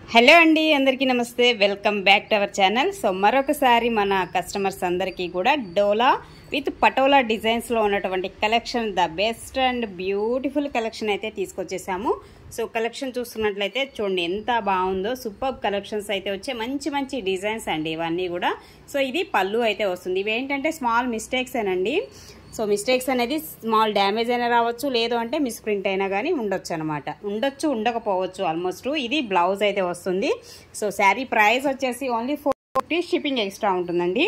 hello అండి అందరికీ నమస్తే welcome back to our channel so మరొకసారి మన కస్టమర్స్ అందరికీ కూడా డోలా విత్ పటోలా డిజైన్స్లో ఉన్నటువంటి collection the best and beautiful collection అయితే తీసుకొచ్చేసాము సో కలెక్షన్ చూస్తున్నట్లయితే చూడండి ఎంత బాగుందో సూపర్ కలెక్షన్స్ అయితే వచ్చే మంచి మంచి డిజైన్స్ అండి ఇవన్నీ కూడా సో ఇది పళ్ళు అయితే వస్తుంది ఇవి ఏంటంటే స్మాల్ మిస్టేక్స్ ఏనండి సో మిస్టేక్స్ అనేది స్మాల్ డ్యామేజ్ అయినా రావచ్చు లేదు అంటే మిస్ప్రింట్ అయినా కానీ ఉండొచ్చు అనమాట ఉండొచ్చు ఉండకపోవచ్చు ఆల్మోస్ట్ ఇది బ్లౌజ్ అయితే వస్తుంది సో శారీ ప్రైస్ వచ్చేసి only four fifty shipping extra ఉంటుందండి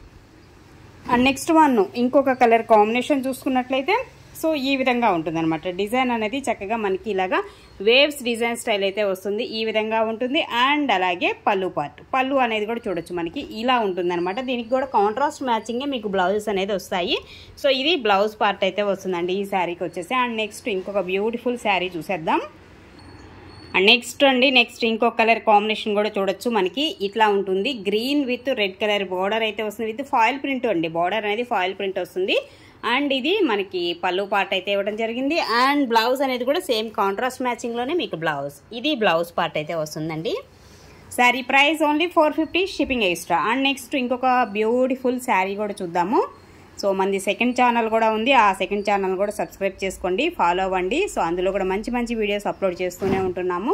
అండ్ నెక్స్ట్ వన్ ఇంకొక కలర్ కాంబినేషన్ చూసుకున్నట్లయితే సో ఈ విధంగా ఉంటుంది అనమాట డిజైన్ అనేది చక్కగా మనకి ఇలాగా వేవ్స్ డిజైన్ స్టైల్ అయితే వస్తుంది ఈ విధంగా ఉంటుంది అండ్ అలాగే పళ్ళు పార్ట్ పళ్ళు అనేది కూడా చూడొచ్చు మనకి ఇలా ఉంటుంది అనమాట దీనికి కూడా కాంట్రాస్ట్ మ్యాచింగే మీకు బ్లౌజెస్ అనేది వస్తాయి సో ఇది బ్లౌజ్ పార్ట్ అయితే వస్తుందండి ఈ శారీకి వచ్చేసి అండ్ నెక్స్ట్ ఇంకొక బ్యూటిఫుల్ శారీ చూసేద్దాం అండ్ నెక్స్ట్ అండి నెక్స్ట్ ఇంకో కలర్ కాంబినేషన్ కూడా చూడొచ్చు మనకి ఇట్లా ఉంటుంది green with red colour border అయితే వస్తుంది విత్ ఫాయిల్ ప్రింట్ అండి బార్డర్ అనేది ఫాయిల్ ప్రింట్ వస్తుంది అండ్ ఇది మనకి పళ్ళు పార్ట్ అయితే ఇవ్వడం జరిగింది అండ్ బ్లౌజ్ అనేది కూడా సేమ్ కాంట్రాస్ట్ మ్యాచింగ్లోనే మీకు బ్లౌజ్ ఇది బ్లౌజ్ పార్ట్ అయితే వస్తుందండి sari price only four fifty shipping extra and next ఇంకొక బ్యూటిఫుల్ శారీ కూడా చూద్దాము సో మనది సెకండ్ ఛానల్ కూడా ఉంది ఆ సెకండ్ ఛానల్ కూడా సబ్స్క్రైబ్ చేసుకోండి ఫాలో అవ్వండి సో అందులో కూడా మంచి మంచి వీడియోస్ అప్లోడ్ చేస్తూనే ఉంటున్నాము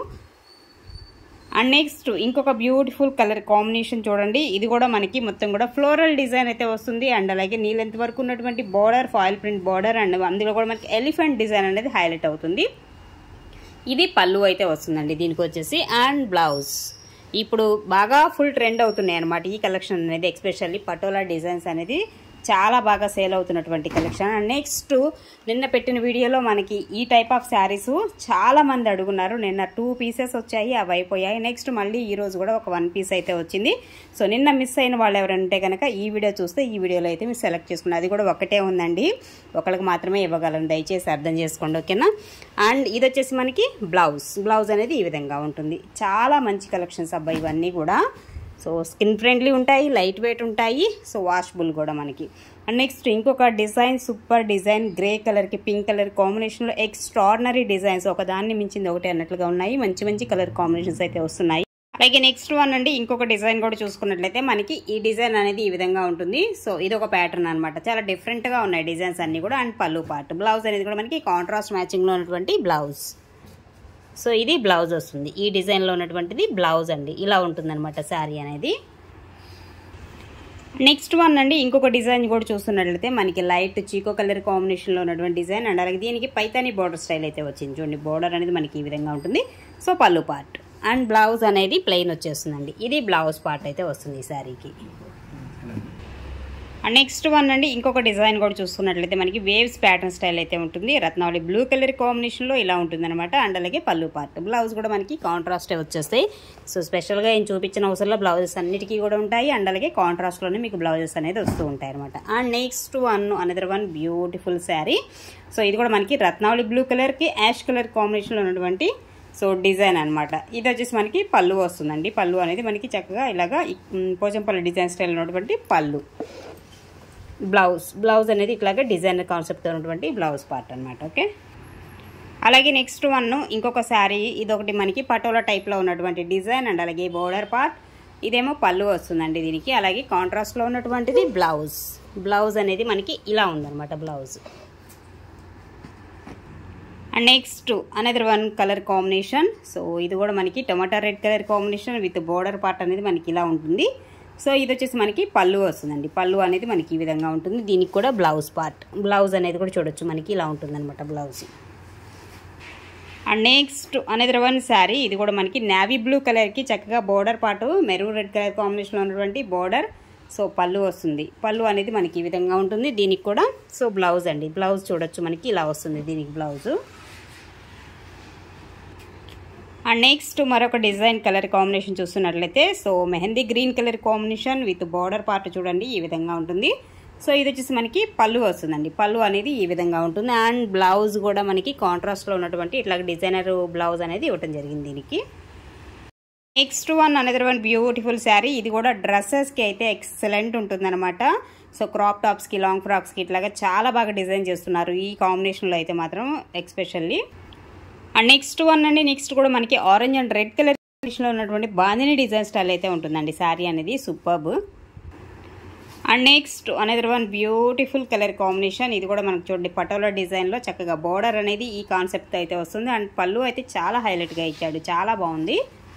అండ్ నెక్స్ట్ ఇంకొక బ్యూటిఫుల్ కలర్ కాంబినేషన్ చూడండి ఇది కూడా మనకి మొత్తం కూడా ఫ్లోరల్ డిజైన్ అయితే వస్తుంది అండ్ అలాగే నీళ్ళెంత వరకు ఉన్నటువంటి border foil print border and అందులో కూడా మనకి ఎలిఫెంట్ డిజైన్ అనేది హైలైట్ అవుతుంది ఇది పళ్ళు అయితే వస్తుందండి దీనికి వచ్చేసి అండ్ బ్లౌజ్ ఇప్పుడు బాగా ఫుల్ ట్రెండ్ అవుతున్నాయి అనమాట ఈ కలెక్షన్ అనేది ఎక్స్పెషల్లీ పటోలా డిజైన్స్ అనేది చాలా బాగా సేల్ అవుతున్నటువంటి కలెక్షన్ అండ్ నెక్స్ట్ నిన్న పెట్టిన వీడియోలో మనకి ఈ టైప్ ఆఫ్ శారీస్ చాలా మంది అడుగున్నారు నిన్న టూ పీసెస్ వచ్చాయి అవి అయిపోయాయి నెక్స్ట్ మళ్ళీ ఈ రోజు కూడా ఒక వన్ పీస్ అయితే వచ్చింది సో నిన్న మిస్ అయిన వాళ్ళు ఎవరంటే కనుక ఈ వీడియో చూస్తే ఈ వీడియోలో అయితే మీరు సెలెక్ట్ చేసుకున్నారు అది కూడా ఒకటే ఉందండి ఒకరికి మాత్రమే ఇవ్వగలను దయచేసి అర్థం చేసుకోండి ఓకేనా అండ్ ఇది వచ్చేసి మనకి బ్లౌజ్ బ్లౌజ్ అనేది ఈ విధంగా ఉంటుంది చాలా మంచి కలెక్షన్స్ అబ్బాయి ఇవన్నీ కూడా సో స్కిన్ ఫ్రెండ్లీ ఉంటాయి లైట్ వెయిట్ ఉంటాయి సో వాషబుల్ కూడా మనకి అండ్ నెక్స్ట్ ఇంకొక డిజైన్ సూపర్ డిజైన్ గ్రే కలర్కి పింక్ కలర్ కాంబినేషన్లో ఎక్స్ట్రాడినరీ డిజైన్స్ ఒక దాన్ని మించింది ఒకటి అన్నట్లుగా ఉన్నాయి మంచి మంచి కలర్ కాంబినేషన్స్ అయితే వస్తున్నాయి అలాగే నెక్స్ట్ వన్ అండి ఇంకొక డిజైన్ కూడా చూసుకున్నట్లయితే మనకి ఈ డిజైన్ అనేది ఈ విధంగా ఉంటుంది సో ఇది ఒక ప్యాటర్న్ అనమాట చాలా డిఫరెంట్గా ఉన్నాయి డిజైన్స్ అన్ని కూడా అండ్ పళ్ళు పార్ట్ బ్లౌజ్ అనేది కూడా మనకి కాంట్రాస్ట్ మ్యాచింగ్లో ఉన్నటువంటి బ్లౌజ్ సో ఇది బ్లౌజ్ వస్తుంది ఈ డిజైన్లో ఉన్నటువంటిది బ్లౌజ్ అండి ఇలా ఉంటుందన్నమాట శారీ అనేది నెక్స్ట్ వన్ అండి ఇంకొక డిజైన్ కూడా చూస్తున్నట్లయితే మనకి లైట్ చీకో కలర్ కాంబినేషన్లో ఉన్నటువంటి డిజైన్ అండ్ అలాగే దీనికి పైతాని బార్డర్ స్టైల్ అయితే వచ్చింది చూడండి బార్డర్ అనేది మనకి ఈ విధంగా ఉంటుంది so pallu part and blouse అనేది ప్లెయిన్ వచ్చేస్తుందండి ఇది బ్లౌజ్ పార్ట్ అయితే వస్తుంది ఈ శారీకి అండ్ నెక్స్ట్ వన్ అండి ఇంకొక డిజైన్ కూడా చూసుకున్నట్లయితే మనకి వేవ్స్ ప్యాటర్న్ స్టైల్ అయితే ఉంటుంది రత్నావళి బ్లూ కలర్ కాంబినేషన్లో ఇలా ఉంటుంది అనమాట అండ్ అలాగే పళ్ళు పార్ట్ బ్లౌజ్ కూడా మనకి కాంట్రాస్టే వచ్చేస్తాయి సో స్పెషల్గా ఏం చూపించిన అవసరంలో బ్లౌజెస్ అన్నిటికీ కూడా ఉంటాయి అండ్ అలాగే కాంట్రాస్ట్లోనే మీకు బ్లౌజెస్ అనేది వస్తూ ఉంటాయి అనమాట and next one another one beautiful sari so ఇది కూడా మనకి రత్నావళి బ్లూ కలర్కి యాష్ కలర్ కాంబినేషన్లో ఉన్నటువంటి సో డిజైన్ అనమాట ఇది వచ్చేసి మనకి పళ్ళు వస్తుందండి పళ్ళు అనేది మనకి చక్కగా ఇలాగా పోచంపల్లి డిజైన్ స్టైల్ ఉన్నటువంటి పళ్ళు బ్లౌజ్ బ్లౌజ్ అనేది ఇట్లాగే డిజైనర్ కాన్సెప్ట్తో ఉన్నటువంటి బ్లౌజ్ పార్ట్ అనమాట ఓకే అలాగే నెక్స్ట్ వన్ ఇంకొక శారీ ఇదొకటి మనకి పటోలా టైప్లో ఉన్నటువంటి డిజైన్ అండ్ అలాగే బోర్డర్ పార్ట్ ఇదేమో పళ్ళు వస్తుందండి దీనికి అలాగే కాంట్రాస్ట్లో ఉన్నటువంటిది బ్లౌజ్ బ్లౌజ్ అనేది మనకి ఇలా ఉందన్నమాట blouse and next another one colour combination so ఇది కూడా మనకి tomato red colour combination with border part అనేది మనకి ఇలా ఉంటుంది సో ఇది వచ్చేసి మనకి పళ్ళు వస్తుందండి పళ్ళు అనేది మనకి ఈ విధంగా ఉంటుంది దీనికి కూడా బ్లౌజ్ పార్ట్ బ్లౌజ్ అనేది కూడా చూడొచ్చు మనకి ఇలా ఉంటుంది అనమాట బ్లౌజ్ అండ్ నెక్స్ట్ అనేది వన్ శారీ ఇది కూడా మనకి నావీ బ్లూ కలర్కి చక్కగా బోర్డర్ పాటు మెరూన్ రెడ్ కలర్ కాంబినేషన్లో ఉన్నటువంటి బోర్డర్ సో పళ్ళు వస్తుంది పళ్ళు అనేది మనకి ఈ విధంగా ఉంటుంది దీనికి కూడా సో బ్లౌజ్ అండి బ్లౌజ్ చూడొచ్చు మనకి ఇలా వస్తుంది దీనికి బ్లౌజు అండ్ నెక్స్ట్ మరొక డిజైన్ కలర్ కాంబినేషన్ చూస్తున్నట్లయితే so mehndi green colour combination with border part చూడండి ఈ విధంగా ఉంటుంది సో ఇది వచ్చేసి మనకి పళ్ళు వస్తుందండి పళ్ళు అనేది ఈ విధంగా ఉంటుంది అండ్ బ్లౌజ్ కూడా మనకి కాంట్రాస్ట్లో ఉన్నటువంటి ఇట్లా డిజైనర్ బ్లౌజ్ అనేది ఇవ్వటం జరిగింది దీనికి next one another one beautiful sari ఇది కూడా డ్రెస్సెస్కి అయితే ఎక్సలెంట్ ఉంటుందన్నమాట సో క్రాప్ టాప్స్కి లాంగ్ ఫ్రాక్స్కి ఇట్లాగా చాలా బాగా డిజైన్ చేస్తున్నారు ఈ కాంబినేషన్లో అయితే మాత్రం ఎక్స్పెషల్లీ అండ్ నెక్స్ట్ వన్ అండి నెక్స్ట్ కూడా మనకి ఆరెంజ్ అండ్ రెడ్ కలర్ లో ఉన్నటువంటి బాందిని డిజైన్ స్టైల్ అయితే ఉంటుందండి శారీ అనేది superb and next another one beautiful colour combination ఇది కూడా మనకు చూడండి పటోలా డిజైన్లో చక్కగా బోర్డర్ అనేది ఈ కాన్సెప్ట్ అయితే వస్తుంది అండ్ పళ్ళు అయితే చాలా హైలైట్గా ఇచ్చాడు చాలా బాగుంది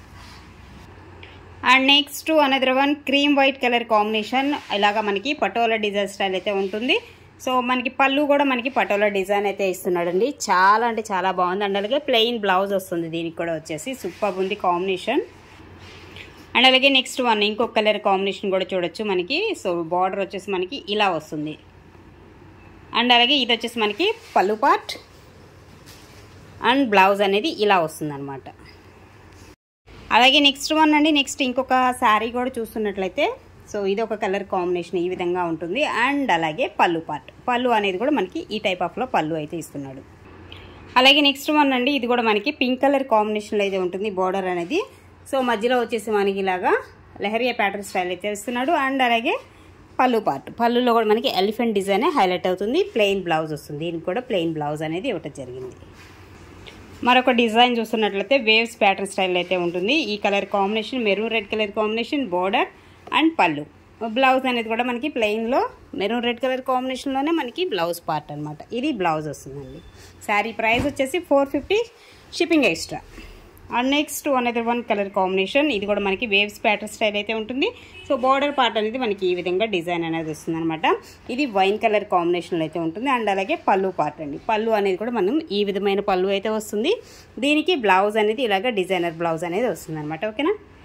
and next another one cream white colour combination ఇలాగా మనకి పటోలా డిజైన్ స్టైల్ అయితే ఉంటుంది సో మనకి పళ్ళు కూడా మనకి పటోలా డిజైన్ అయితే ఇస్తున్నాడండి చాలా అంటే చాలా బాగుంది అండ్ అలాగే ప్లెయిన్ బ్లౌజ్ వస్తుంది దీనికి కూడా వచ్చేసి సూపర్ ఉంది కాంబినేషన్ అండ్ అలాగే నెక్స్ట్ వన్ ఇంకొక కలర్ కాంబినేషన్ కూడా చూడొచ్చు మనకి సో బార్డర్ వచ్చేసి మనకి ఇలా వస్తుంది అండ్ అలాగే ఇది వచ్చేసి మనకి పళ్ళు పార్ట్ అండ్ బ్లౌజ్ అనేది ఇలా వస్తుంది అనమాట అలాగే నెక్స్ట్ వన్ అండి నెక్స్ట్ ఇంకొక శారీ కూడా చూస్తున్నట్లయితే సో ఇది ఒక కలర్ కాంబినేషన్ ఈ విధంగా ఉంటుంది అండ్ అలాగే పళ్ళు పార్ట్ పళ్ళు అనేది కూడా మనకి ఈ టైప్ ఆఫ్లో పళ్ళు అయితే ఇస్తున్నాడు అలాగే నెక్స్ట్ వన్ అండి ఇది కూడా మనకి పింక్ కలర్ కాంబినేషన్లో అయితే ఉంటుంది బార్డర్ అనేది సో మధ్యలో వచ్చేసి మనకి ఇలాగా లెహరియా ప్యాటర్న్ స్టైల్ అయితే ఇస్తున్నాడు అండ్ అలాగే పళ్ళు పార్ట్ పళ్ళులో కూడా మనకి ఎలిఫెంట్ డిజైన్ హైలైట్ అవుతుంది ప్లెయిన్ బ్లౌజ్ వస్తుంది దీనికి కూడా ప్లెయిన్ బ్లౌజ్ అనేది ఇవ్వటం జరిగింది మరొక డిజైన్ చూస్తున్నట్లయితే వేవ్స్ ప్యాటర్న్ స్టైల్ అయితే ఉంటుంది ఈ colour combination maroon red colour combination border and pallu blouse అనేది కూడా మనకి ప్లెయిన్లో మెరూన్ రెడ్ కలర్ కాంబినేషన్లోనే మనకి బ్లౌజ్ పార్ట్ అనమాట ఇది బ్లౌజ్ వస్తుందండి శారీ ప్రైస్ వచ్చేసి four fifty shipping extra and next one other one colour combination ఇది కూడా మనకి వేవ్స్ ప్యాటర్న్ స్టైల్ అయితే ఉంటుంది సో బార్డర్ పార్ట్ అనేది మనకి ఈ విధంగా డిజైన్ అనేది వస్తుంది అనమాట ఇది వైన్ కలర్ కాంబినేషన్లో అయితే ఉంటుంది అండ్ అలాగే పళ్ళు పార్ట్ అండి పళ్ళు అనేది కూడా మనం ఈ విధమైన పళ్ళు అయితే వస్తుంది దీనికి బ్లౌజ్ అనేది ఇలాగ డిజైనర్ బ్లౌజ్ అనేది వస్తుంది అనమాట ఓకేనా